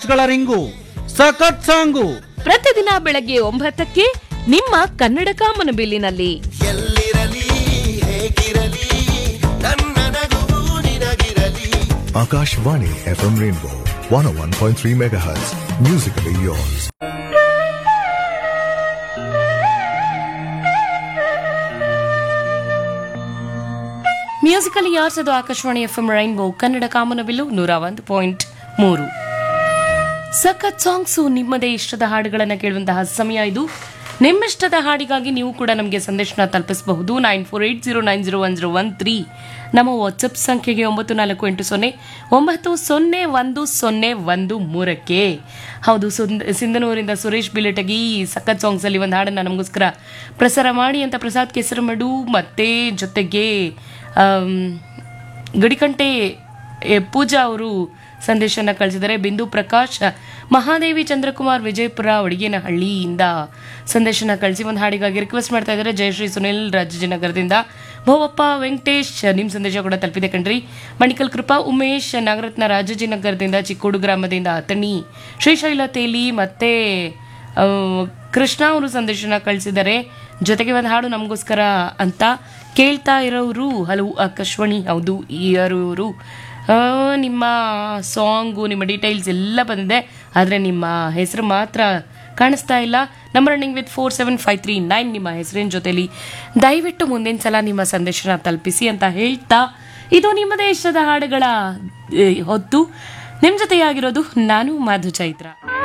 ಗಳ ರಿಂಗು ಸಖತ್ ಸಾಂಗು ಪ್ರತಿದಿನ ಬೆಳಗ್ಗೆ ಒಂಬತ್ತಕ್ಕೆ ನಿಮ್ಮ ಕನ್ನಡ ಕಾಮನಬಿಲ್ಲಿನಲ್ಲಿ ಎಲ್ಲಿರಲಿ ಹೇಗಿರಲಿ ನನ್ನ ನಗುವು ನಿನಗಿರಲಿ Akashvani FM Rainbow 101.3 MHz. Musically yours. Musically yours ಅದು Akashvani F M rainbow Kannada ಕಾಮನಬಿಲ್ಲು ನೂರ ಒಂದು ಪಾಯಿಂಟ್ ಮೂರು ಸಖತ್ ಸಾಂಗ್ಸು ನಿಮ್ಮದೇ ಇಷ್ಟದ ಹಾಡುಗಳನ್ನು ಕೇಳುವಂತಹ ಸಮಯ ಇದು ನಿಮ್ಮಿಷ್ಟದ ಹಾಡಿಗಾಗಿ ನೀವು ಕೂಡ ನಮಗೆ ಸಂದೇಶನ ತಲುಪಿಸಬಹುದು nine four eight zero nine zero one zero one three ನಮ್ಮ ವಾಟ್ಸಪ್ ಸಂಖ್ಯೆಗೆ ಒಂಬತ್ತು ನಾಲ್ಕು ಎಂಟು ಸೊನ್ನೆ ಒಂಬತ್ತು ಸೊನ್ನೆ ಒಂದು ಸೊನ್ನೆ ಒಂದು ಮೂರಕ್ಕೆ ಹೌದು ಸುಂದ್ ಸಿಂಧನೂರಿಂದ ಸುರೇಶ್ ಬಿಲೆಟಗಿ ಸಖತ್ ಸಾಂಗ್ಸಲ್ಲಿ ಒಂದು ಹಾಡನ್ನು ನಮಗೋಸ್ಕರ ಪ್ರಸಾರ ಮಾಡಿ ಅಂತ ಪ್ರಸಾದ್ ಕೆಸರಮಡು ಮತ್ತೆ ಜೊತೆಗೆ ಆಮ್, ಗಡಿಕಂಟೆ ಎ, ಪೂಜಾ ಅವರು ಸಂದೇಶನ ಕಳಿಸಿದ್ದಾರೆ ಬಿಂದು ಪ್ರಕಾಶ್ ಮಹಾದೇವಿ ಚಂದ್ರಕುಮಾರ್ ವಿಜಯಪುರ ಒಡಿಗೇನಹಳ್ಳಿಯಿಂದ ಸಂದೇಶನ ಕಳಿಸಿ ಒಂದು ಹಾಡಿಗಾಗಿ ರಿಕ್ವೆಸ್ಟ್ ಮಾಡ್ತಾ ಇದ್ದಾರೆ ಜಯಶ್ರೀ ಸುನಿಲ್ ರಾಜಾಜಿನಗರದಿಂದ ಭೋವಪ್ಪ ವೆಂಕಟೇಶ್ ನಿಮ್ಮ ಸಂದೇಶ ಕೂಡ ತಲುಪಿದೆ ಕಣ್ರಿ ಮಣಿಕಲ್ ಕೃಪಾ ಉಮೇಶ್ ನಾಗರತ್ನ ರಾಜಾಜಿನಗರದಿಂದ ಚಿಕ್ಕೋಡು ಗ್ರಾಮದಿಂದ ಅತಣಿ ಶ್ರೀಶೈಲ ತೇಲಿ ಮತ್ತೆ ಆ, ಕೃಷ್ಣ ಅವರು ಸಂದೇಶನ ಕಳಿಸಿದ್ದಾರೆ ಜೊತೆಗೆ ಒಂದು ಹಾಡು ನಮಗೋಸ್ಕರ ಅಂತ ಕೇಳ್ತಾ ಇರೋರು ಹಲವು ಆಕಾಶವಾಣಿ ಹೌದು ಇವರು ನಿಮ್ಮ ಸಾಂಗು ನಿಮ್ಮ ಡೀಟೇಲ್ಸ್ ಎಲ್ಲ ಬಂದಿದೆ ಆದರೆ ನಿಮ್ಮ ಹೆಸರು ಮಾತ್ರ ಕಾಣಿಸ್ತಾ ಇಲ್ಲ number running with four seven five three nine ನಿಮ್ಮ ಹೆಸರಿನ ಜೊತೆಲಿ ದಯವಿಟ್ಟು ಮುಂದಿನ ಸಲ ನಿಮ್ಮ ಸಂದೇಶನ ತಲುಪಿಸಿ ಅಂತ ಹೇಳ್ತಾ ಇದು ನಿಮ್ಮದೇ ಇಷ್ಟದ ಹಾಡುಗಳ ಏ, ಹೊತ್ತು ನಿಮ್ಮ ಜೊತೆಯಾಗಿರೋದು ನಾನು ಮಾಧು ಚೈತ್ರ